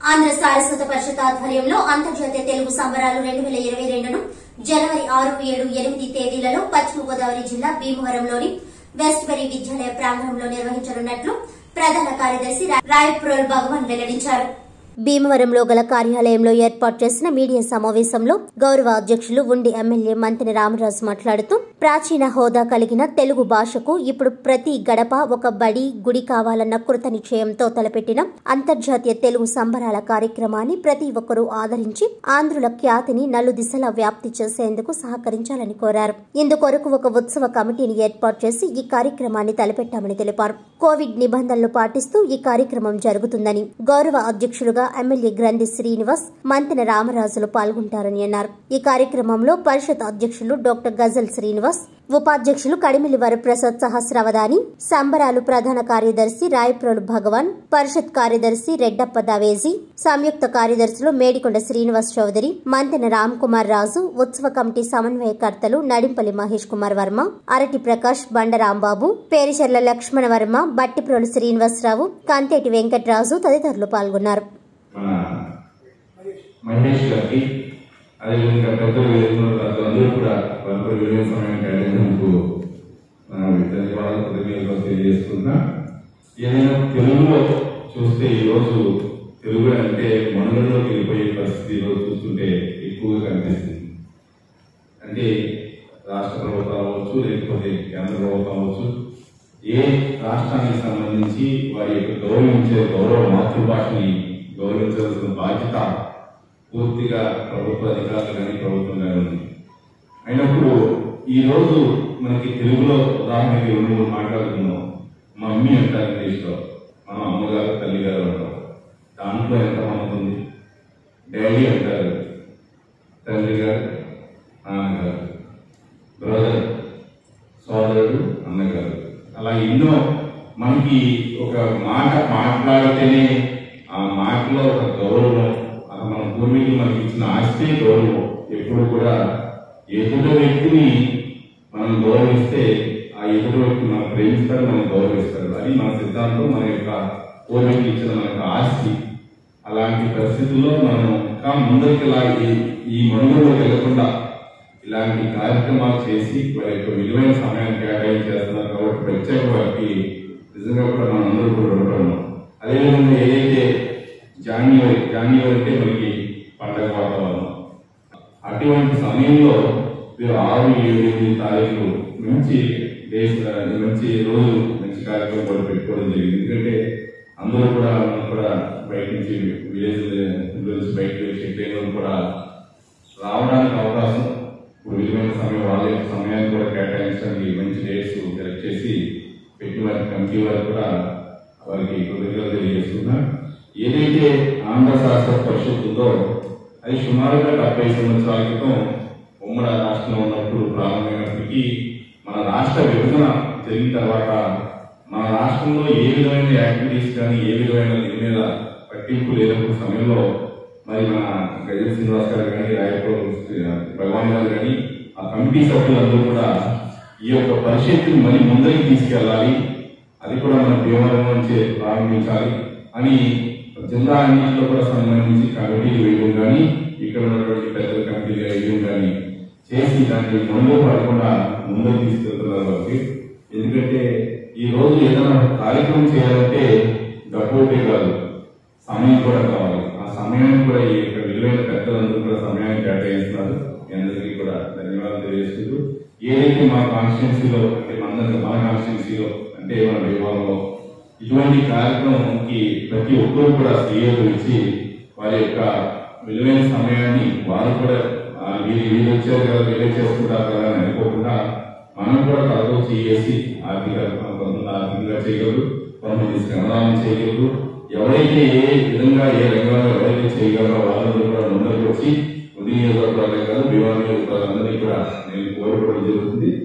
ఆంధ్ర సారస్వత పరిషత్ ఆధ్వర్యంలో అంతర్జాతీయ తెలుగు సంబరాలు రెండు వేల ఇరవై రెండును జనవరి ఆరు ఏడు ఎనిమిది తేదీలలో పశ్చిమ గోదావరి జిల్లా భీమవరంలోని వెస్ట్బెరీ విద్యాలయ ప్రాంగణంలో నిర్వహించనున్నట్లు ప్రధాన కార్యదర్శి రా- రాయప్రోల్ భగవాన్ వెల్లడించారు భీమవరంలో గల కార్యాలయంలో ఏర్పాటు చేసిన మీడియా సమావేశంలో గౌరవ అధ్యక్షులు ఉండి ఎమ్మెల్యే మంతిని రామరాజు మాట్లాడుతూ ప్రాచీన హోదా కలిగిన తెలుగు భాషకు ఇప్పుడు ప్రతి గడప ఒక బడి గుడి కావాలన్న కృత నిశ్చయంతో తలపెట్టిన అంతర్జాతీయ తెలుగు సంబరాల కార్యక్రమాన్ని ప్రతి ఒక్కరూ ఆదరించి ఆంధ్రుల ఖ్యాతిని నలు దిశలా వ్యాప్తి చేసేందుకు సహకరించాలని కోరారు ఇందుకొరకు ఒక ఉత్సవ కమిటీని ఏర్పాటు చేసి ఈ కార్యక్రమాన్ని తలపెట్టామని తెలిపారు కోవిడ్ నిబంధనలు పాటిస్తూ ఈ కార్యక్రమం జరుగుతుందని గౌరవ అధ్యక్షులుగా ఎమ్మెల్యే గ్రంథి శ్రీనివాస్ మంతెన రామరాజులు పాల్గొంటారని అన్నారు ఈ కార్యక్రమంలో పరిషత్ అధ్యక్షులు డాక్టర్ గజల్ శ్రీనివాస్ ఉపాధ్యక్షులు కడిమిలి వరప్రసాద్ సహస్రవదాని సంబరాలు ప్రధాన కార్యదర్శి రాయప్రోలు భగవాన్ పరిషత్ కార్యదర్శి రెడ్డప్ప దవేజీ సంయుక్త కార్యదర్శులు మేడికొండ శ్రీనివాస్ చౌదరి మంతెన రామ్ కుమార్ రాజు ఉత్సవ కమిటీ సమన్వయకర్తలు నడింపల్లి మహేష్ కుమార్ వర్మ అరటి ప్రకాష్ బండరాంబాబు పేరిచెర్ల లక్ష్మణ వర్మ బట్టిప్రోలు శ్రీనివాసరావు కంతేటి వెంకట్రాజు తదితరులు పాల్గొన్నారు మన మహేష్ గారికి అదేవిధంగా పెద్దలు వేదికలు అందరూ కూడా వాళ్ళకు విలువైన సమయం కేటాయించినందుకు మన ధన్యవాదాలు కృతజ్ఞతలు తెలియజేస్తున్నా ఏదైనా తెలుగులో చూస్తే ఈరోజు తెలుగు అంటే మనుగడలోకి వెళ్ళిపోయే పరిస్థితి ఈరోజు చూస్తుంటే ఎక్కువగా కనిపిస్తుంది అంటే రాష్ట్ర ప్రభుత్వం అవ్వచ్చు లేకపోతే కేంద్ర ప్రభుత్వం అవ్వచ్చు ఏ రాష్ట్రానికి సంబంధించి వారి యొక్క గౌరవించే గౌరవ మాతృభాషని గౌరవించాల్సిన బాధ్యత పూర్తిగా ప్రభుత్వ అధికారులు కానీ ప్రభుత్వం కానీ ఉంది అయినప్పుడు ఈ రోజు మనకి తెలుగులో ఉదాహరణకి రెండు మూడు మాట్లాడుతున్నాం మమ్మీ అంటారు ఇంగ్లీష్లో మనం అమ్మగారు తల్లిగారు అంటాం దాంట్లో ఎంత మనకు ఉంది డాడీ అంటారు తండ్రి గారు నాన్నగారు బ్రదర్ సోదరుడు అన్నగారు అలా ఎన్నో మనకి ఒక మాట మాట్లాడితేనే ఆ మాటలో ఒక గౌరవం అలా మన పూర్వీకులు మనకి ఇచ్చిన ఆస్తే గౌరవం ఎప్పుడు కూడా ఎదుట వ్యక్తిని మనం గౌరవిస్తే ఆ ఎదుటి వ్యక్తి మనం ప్రేమిస్తారు మనం గౌరవిస్తారు అది మన సిద్ధాంతం మన యొక్క పూర్వీకులు ఇచ్చిన మన యొక్క ఆస్తి అలాంటి పరిస్థితుల్లో మనం ఇంకా ముందరికి ఇలా ఈ- ఈ మనుగడలోకి వెళ్లకుండా ఇలాంటి కార్యక్రమాలు చేసి వారి యొక్క విలువైన సమయాన్ని కేటాయించి చేస్తున్నారు కాబట్టి ప్రత్యేక వారికి నిజంగా కూడా మనం అందరూ కూడా రుణపడినాం అదేవిధంగా ఏదైతే జాన్యువరి జాన్యువరి అంటే మనకి పండగ వాతావరణం అటువంటి సమయంలో మీరు ఆరు ఏడు ఎనిమిది తారీఖులు మంచి దేశ మంచి రోజు మంచి కార్యక్రమం కూడా పెట్టుకోవడం జరిగింది ఎందుకంటే అందరూ కూడా మనం కూడా బయట నుంచి విలేజ్ నుంచి బయటకు వచ్చి ట్రైన్లు కూడా రావడానికి అవకాశం ఇప్పుడు విలువైన సమయం వాళ్ళ యొక్క సమయాన్ని కూడా కేటాయించడానికి మంచి డేట్స్ సెలెక్ట్ చేసి పెట్టిన వారి కమిటీ వారికి కూడా వారికి కృతజ్ఞతలు తెలియజేస్తున్నా ఏదైతే ఆంధ్ర శాస్త్ర పరిషత్ ఉందో అది సుమారుగా డెబ్బై సంవత్సరాల క్రితం ఉమ్మడి రాష్ట్రంలో ఉన్నప్పుడు ప్రారంభమైనప్పటికీ మన రాష్ట్ర విభజన జరిగిన తర్వాత మన రాష్ట్రంలో ఏ విధమైన యాక్టివిటీస్ కానీ ఏ విధమైన దీని మీద పట్టింపు లేనప్పుడు సమయంలో మరి మన గజల్ శ్రీనివాస్ గారు కానీ రాయపూర్ భగవాన్ గారు కానీ ఆ కమిటీ సభ్యులందరూ కూడా ఈ యొక్క పరిషత్తుని మళ్ళీ ముందరికి తీసుకెళ్ళాలి అది కూడా మన భీమవరం నుంచే ప్రారంభించాలి అని జిల్లా అన్నింటిలో కూడా సంబంధించి కమిటీలు వేయడం కానీ ఇక్కడ ఉన్నటువంటి పెద్దల కమిటీలు వేయడం కానీ చేసి దాన్ని ముందు పడకుండా ముందుకు తీసుకెళ్తున్నారు కాబట్టి ఎందుకంటే ఈ రోజు ఏదైనా ఒక కార్యక్రమం చేయాలంటే డబ్బు ఒకటే కాదు సమయం కూడా కావాలి ఆ సమయాన్ని కూడా ఈ యొక్క విలువైన పెద్దలందరూ కూడా సమయాన్ని కేటాయిస్తున్నారు మీ అందరికీ కూడా ధన్యవాదాలు తెలియజేస్తూ ఏదైతే మా కాన్స్టిట్యున్సీలో అంటే మన మన కాన్స్టిట్యున్సీలో అంటే మన విభాగంలో ఇటువంటి కార్యక్రమంకి ప్రతి ఒక్కరు కూడా స్వీకరించి వారి యొక్క విలువైన సమయాన్ని వారు కూడా ఆ, వీరు వీరు వచ్చారు కదా వీరే చేసుకుంటారు కదా అని అనుకోకుండా మనం కూడా తలతో చేసి ఆర్థిక కొంతమంది ఆర్థికంగా చేయగలరు కొంతమంది శ్రమదానం చేయగలరు ఎవరైతే ఏ విధంగా ఏ రంగంలో ఎవరైతే చేయగలరో వాళ్ళందరూ కూడా ముందుకు వచ్చి ఉదయ నియోజకవర్గాలే కాదు భీమా నియోజకవర్గాలందరినీ కూడా నేను కోరుకోవడం జరుగుతుంది